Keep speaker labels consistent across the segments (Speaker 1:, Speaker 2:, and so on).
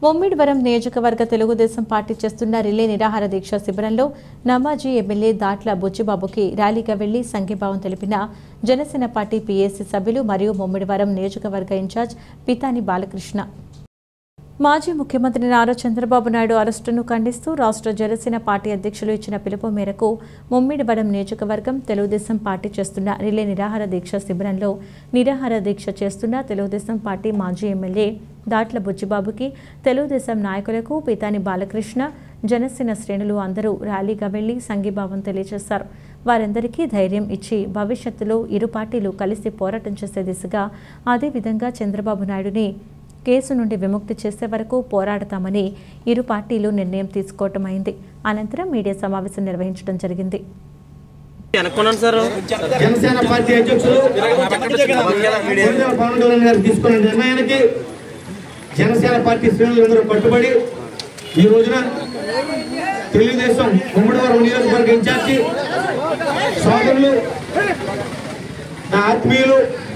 Speaker 1: ముమ్మిడివరం నియోజకవర్గ తెలుగుదేశం పార్టీ చేస్తున్న రిలే నిరాహార దీక్ష శిబిరంలో నమాజీ ఎమ్మెల్యే దాట్ల బుచ్చిబాబుకి ర్యాలీగా వెళ్లి సంఘీభావం తెలిపిన జనసేన పార్టీ పీఏసీ సభ్యులు మరియు ముమ్మిడివరం నియోజకవర్గ ఇన్ఛార్జ్ పితాని బాలకృష్ణ మాజీ ముఖ్యమంత్రి నారా చంద్రబాబు నాయుడు అరెస్టును ఖండిస్తూ రాష్ట్ర జనసేన పార్టీ అధ్యక్షులు ఇచ్చిన పిలుపు మేరకు ముమ్మిడివరం నియోజకవర్గం తెలుగుదేశం పార్టీ చేస్తున్న రిలే నిరాహార దీక్ష శిబిరంలో నిరాహార దీక్ష చేస్తున్న తెలుగుదేశం పార్టీ మాజీ ఎమ్మెల్యే దాట్ల బుజ్జిబాబుకి తెలుగుదేశం నాయకులకు పితాని బాలకృష్ణ జనసేన శ్రేణులు అందరూ ర్యాలీగా వెళ్లి సంఘీభావం తెలియజేశారు వారందరికీ ధైర్యం ఇచ్చి భవిష్యత్తులో ఇరు పార్టీలు కలిసి పోరాటం చేసే దిశగా అదేవిధంగా చంద్రబాబు నాయుడుని కేసు నుండి విముక్తి చేసే వరకు పోరాడతామని ఇరు పార్టీలు నిర్ణయం తీసుకోవటం అయింది అనంతరం మీడియా సమావేశం నిర్వహించడం జరిగింది
Speaker 2: అనుకున్నాను సార్
Speaker 3: జనసేన పార్టీ అధ్యక్షులు కొణిదెల పవన్ కళ్యాణ్ గారు తీసుకున్న నిర్ణయానికి జనసేన పార్టీ శ్రేణులందరూ కట్టుబడి ఈ రోజున తెలుగుదేశం ఉమ్మడివరం నియోజకవర్గ ఇన్ఛార్జి సోదరులు నా ఆత్మీయులు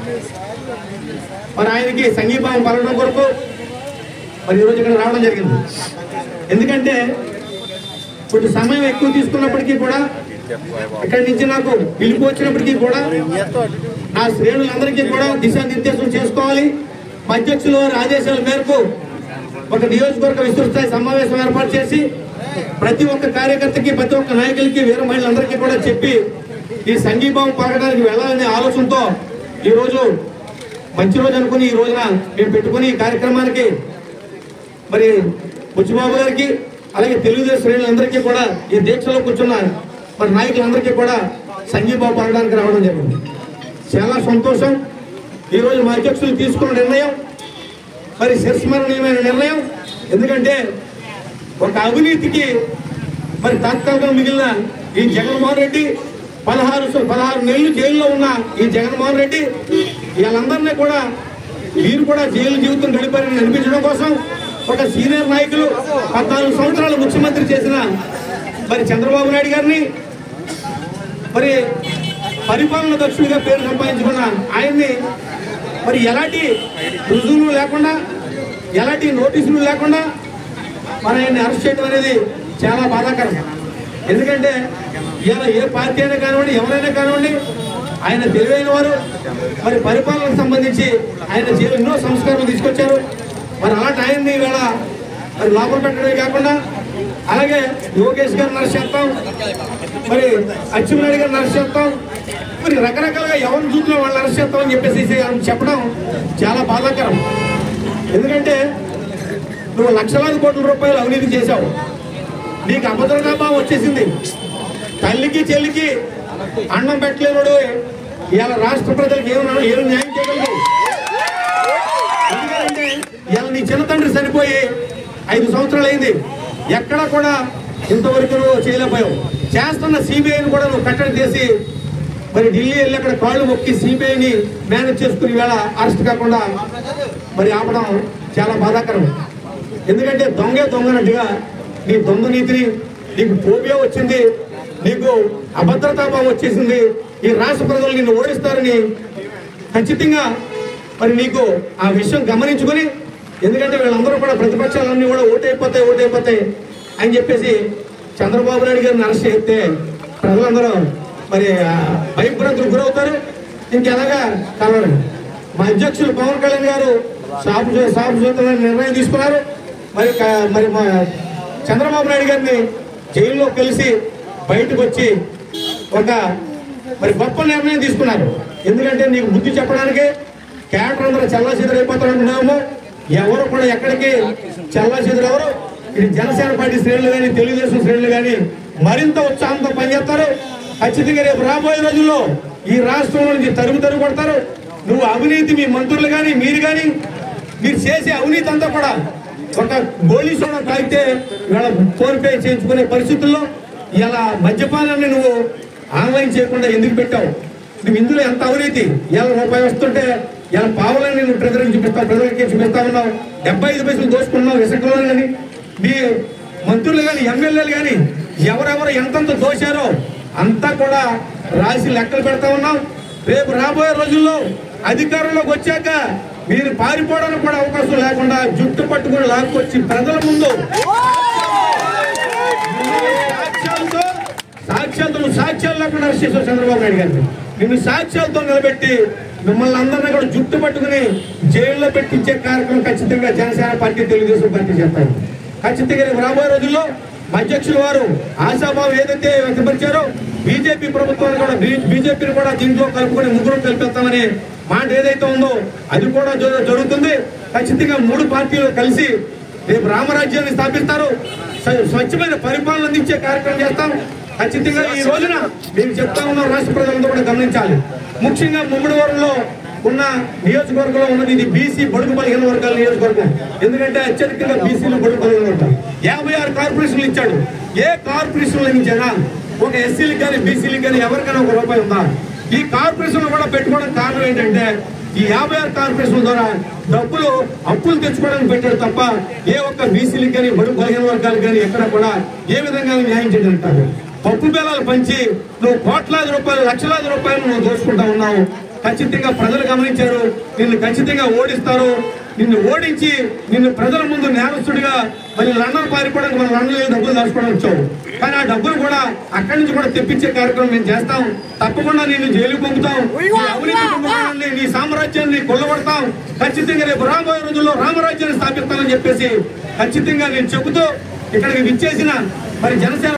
Speaker 3: మరి ఆయనకి సంఘీభావం పలకడం కొరకు మరి ఈరోజు ఇక్కడ రావడం జరిగింది ఎందుకంటే కొంచెం సమయం ఎక్కువ తీసుకున్నప్పటికీ కూడా ఇక్కడి నుంచి నాకు పిలుపు వచ్చినప్పటికీ కూడా నా శ్రేణులందరికీ కూడా దిశానిర్దేశం చేసుకోవాలి మా అధ్యక్షుల వారి ఆదేశాల మేరకు ఒక నియోజకవర్గ విస్తృత సమావేశం ఏర్పాటు చేసి ప్రతి ఒక్క కార్యకర్తకి ప్రతి ఒక్క నాయకులకి వీర మహిళలందరికీ కూడా చెప్పి ఈ సంఘీభావం పలకడానికి వెళ్ళాలనే ఆలోచనతో ఈ రోజు మంచి రోజు అనుకుని ఈ రోజున మేము పెట్టుకుని ఈ కార్యక్రమానికి మరి బుచ్చిబాబు గారికి అలాగే తెలుగుదేశం శ్రేణులందరికీ కూడా ఈ దీక్షలో కూర్చున్న మరి నాయకులందరికీ కూడా సంఘీభావ పడడానికి రావడం జరిగింది చాలా సంతోషం ఈరోజు మా అధ్యక్షులు తీసుకున్న నిర్ణయం మరి శిరస్మరణీయమైన నిర్ణయం ఎందుకంటే ఒక అవినీతికి మరి తాత్కాలికంగా మిగిలిన ఈ జగన్మోహన్ రెడ్డి పదహారు పదహారు నెలలు జైల్లో ఉన్న ఈ జగన్మోహన్ రెడ్డి వీళ్ళందరినీ కూడా మీరు కూడా జైలు జీవితం గడిపారని అనిపించడం కోసం ఒక సీనియర్ నాయకులు పద్నాలుగు సంవత్సరాలు ముఖ్యమంత్రి చేసిన మరి చంద్రబాబు నాయుడు గారిని మరి పరిపాలన దక్షుడిగా పేరు సంపాదించుకున్న ఆయన్ని మరి ఎలాంటి రుజువులు లేకుండా ఎలాంటి నోటీసులు లేకుండా మరి ఆయన్ని అరెస్ట్ చేయడం అనేది చాలా బాధాకరం ఎందుకంటే ఇలా ఏ పార్టీ అయినా కానివ్వండి ఎవరైనా కానివ్వండి ఆయన తెలివైన వారు మరి పరిపాలనకు సంబంధించి ఆయన జైలు ఎన్నో సంస్కారాలు తీసుకొచ్చారు మరి అలాంటి ఆయన్ని ఇవాళ మరి లోపల పెట్టడమే కాకుండా అలాగే యోగేష్ గారిని అరెస్ట్ చేస్తాం మరి అచ్చెన్నాయుడు గారిని అరెస్ట్ చేస్తాం మరి రకరకాలుగా ఎవరిని చూసినా వాళ్ళు అరెస్ట్ చేస్తామని చెప్పేసి చెప్పడం చాలా బాధాకరం ఎందుకంటే నువ్వు లక్షలాది కోట్ల రూపాయలు అవినీతి చేశావు నీకు అభద్రతాభావం వచ్చేసింది తల్లికి చెల్లికి అన్నం పెట్టలేనుడు ఇవాళ రాష్ట్ర ప్రజలకు ఏమన్నా ఏం న్యాయం చేయగలదు ఎందుకంటే ఇవాళ నీ చిన్న తండ్రి చనిపోయి ఐదు సంవత్సరాలు అయింది ఎక్కడా కూడా ఇంతవరకు నువ్వు చేయలేకపోయావు చేస్తున్న సిబిఐని కూడా నువ్వు కట్టడి చేసి మరి ఢిల్లీ వెళ్ళి అక్కడ కాళ్ళు మొక్కి సిబిఐని మేనేజ్ చేసుకుని వేళ అరెస్ట్ కాకుండా మరి ఆపడం చాలా బాధాకరం ఎందుకంటే దొంగే దొంగనట్టుగా నీ దొంగ నీతిని నీకు ఫోబియా వచ్చింది నీకు అభద్రతాభావం వచ్చేసింది ఈ రాష్ట్ర ప్రజలు నిన్ను ఓడిస్తారని ఖచ్చితంగా మరి నీకు ఆ విషయం గమనించుకొని ఎందుకంటే వీళ్ళందరూ కూడా ప్రతిపక్షాలన్నీ కూడా ఓటైపోతాయి ఓటైపోతాయి అని చెప్పేసి చంద్రబాబు నాయుడు గారిని అరెస్ట్ చేస్తే ప్రజలందరూ మరి ఆ భయభ్రాంతులకు గురవుతారు ఇంకెలాగా కలవరు మా అధ్యక్షులు పవన్ కళ్యాణ్ గారు సాపు సాపు సూత్రమైన నిర్ణయం తీసుకున్నారు మరి క- మరి మా చంద్రబాబు నాయుడు గారిని జైల్లో కలిసి బయటకు వచ్చి ఒక మరి గొప్ప నిర్ణయం తీసుకున్నారు ఎందుకంటే నీకు బుద్ధి చెప్పడానికి క్యాటర్ అందరూ చల్లా చెదరైపోతారనుకున్నాము ఎవరు కూడా ఎక్కడికి చల్లా చెదరు ఎవరు ఇది జనసేన పార్టీ శ్రేణులు కానీ తెలుగుదేశం శ్రేణులు కానీ మరింత ఉత్సాహంతో పనిచేస్తారు ఖచ్చితంగా రేపు రాబోయే రోజుల్లో ఈ రాష్ట్రంలో నుంచి తరుము తరుగు కొడతారు నువ్వు అవినీతి మీ మంత్రులు కానీ మీరు కానీ మీరు చేసే అవినీతి అంతా కూడా ఒక గోళీ సోడా తాగితే ఇవాళ ఫోన్ పే చేయించుకునే పరిస్థితుల్లో ఇలా మద్యపానాన్ని నువ్వు ఆన్లైన్ చేయకుండా ఎందుకు పెట్టావు నువ్వు ఇందులో ఎంత అవినీతి ఇలా రూపాయి వస్తుంటే ఇలా పావులని నువ్వు ప్రజలకు చూపిస్తావు ప్రజలకి చూపిస్తా ఉన్నావు డెబ్బై ఐదు పైసలు దోచుకున్నావు ఇసుకలో కానీ మీ మంత్రులు కానీ ఎమ్మెల్యేలు కానీ ఎవరెవరు ఎంతెంత దోశారో అంతా కూడా రాసి లెక్కలు పెడతా ఉన్నాం రేపు రాబోయే రోజుల్లో అధికారంలోకి వచ్చాక మీరు పారిపోవడానికి కూడా అవకాశం లేకుండా జుట్టు పట్టుకుని లాక్కొచ్చి ప్రజల ముందు సాక్ష్యాలతో సాక్ష్యాలతో నువ్వు సాక్ష్యాలు లేకుండా అరెస్ట్ చేసావు చంద్రబాబు నాయుడు గారిని నిన్ను సాక్ష్యాలతో నిలబెట్టి మిమ్మల్ని అందరినీ కూడా జుట్టు పట్టుకుని జైల్లో పెట్టించే కార్యక్రమం ఖచ్చితంగా జనసేన పార్టీ తెలుగుదేశం పార్టీ చేస్తారు ఖచ్చితంగా రేపు రాబోయే రోజుల్లో మా అధ్యక్షులు వారు ఆశాభావం ఏదైతే వ్యక్తపరిచారో బీజేపీ ప్రభుత్వాన్ని కూడా బీజేపీని కూడా దీంట్లో కలుపుకొని ముగ్గురు కలిపేస్తామని మాట ఏదైతే ఉందో అది కూడా జరు- జరుగుతుంది ఖచ్చితంగా మూడు పార్టీలు కలిసి రేపు రామరాజ్యాన్ని స్థాపిస్తారు స్వ- స్వచ్ఛమైన పరిపాలన అందించే కార్యక్రమం చేస్తాం ఖచ్చితంగా ఈ రోజున మేము చెప్తా ఉన్నాం రాష్ట్ర ప్రజలంతా కూడా గమనించాలి ముఖ్యంగా ముమ్మడివరంలో ఉన్న నియోజకవర్గంలో ఉన్నది ఇది బీసీ బడుగు బలహీన వర్గాల నియోజకవర్గం ఎందుకంటే అత్యధికంగా బీసీలు బడుగు బలహీన వర్గాలు యాభై ఆరు కార్పొరేషన్లు ఇచ్చాడు ఏ కార్పొరేషన్లు ఇచ్చానా ఒక ఎస్సీలకు కానీ బీసీలకు కానీ ఎవరికైనా ఒక రూపాయి ఉందా ఈ కార్పొరేషన్లు కూడా పెట్టుకోవడం కారణం ఏంటంటే ఈ యాభై ఆరు కార్పొరేషన్ ద్వారా డబ్బులు అప్పులు తెచ్చుకోవడానికి పెట్టాడు తప్ప ఏ ఒక్క బీసీలకు కానీ బడుగు బలహీన వర్గాలకు కానీ ఎక్కడ కూడా ఏ విధంగా న్యాయం చేయడానికి పప్పు బేలాలు పంచి నువ్వు కోట్లాది రూపాయలు లక్షలాది రూపాయలు నువ్వు దోచుకుంటా ఉన్నావు ఖచ్చితంగా ప్రజలు గమనించారు నిన్ను ఖచ్చితంగా ఓడిస్తారు నిన్ను ఓడించి నిన్ను ప్రజల ముందు నేరస్తుడిగా మరి లండన్ పారిపోవడానికి మన లండన్ డబ్బులు దాచుకోవడం వచ్చావు కానీ ఆ డబ్బులు కూడా అక్కడి నుంచి కూడా తెప్పించే కార్యక్రమం మేము చేస్తాం తప్పకుండా నిన్ను జైలుకు పంపుతాం నీ అవినీతి కుంభకోణాన్ని, నీ సామ్రాజ్యాన్ని కొల్లగొడతాం ఖచ్చితంగా రేపు రాబోయే రోజుల్లో రామరాజ్యాన్ని స్థాపిస్తామని చెప్పేసి ఖచ్చితంగా నేను చెబుతూ ఇక్కడికి విచ్చేసిన మరి జనసేన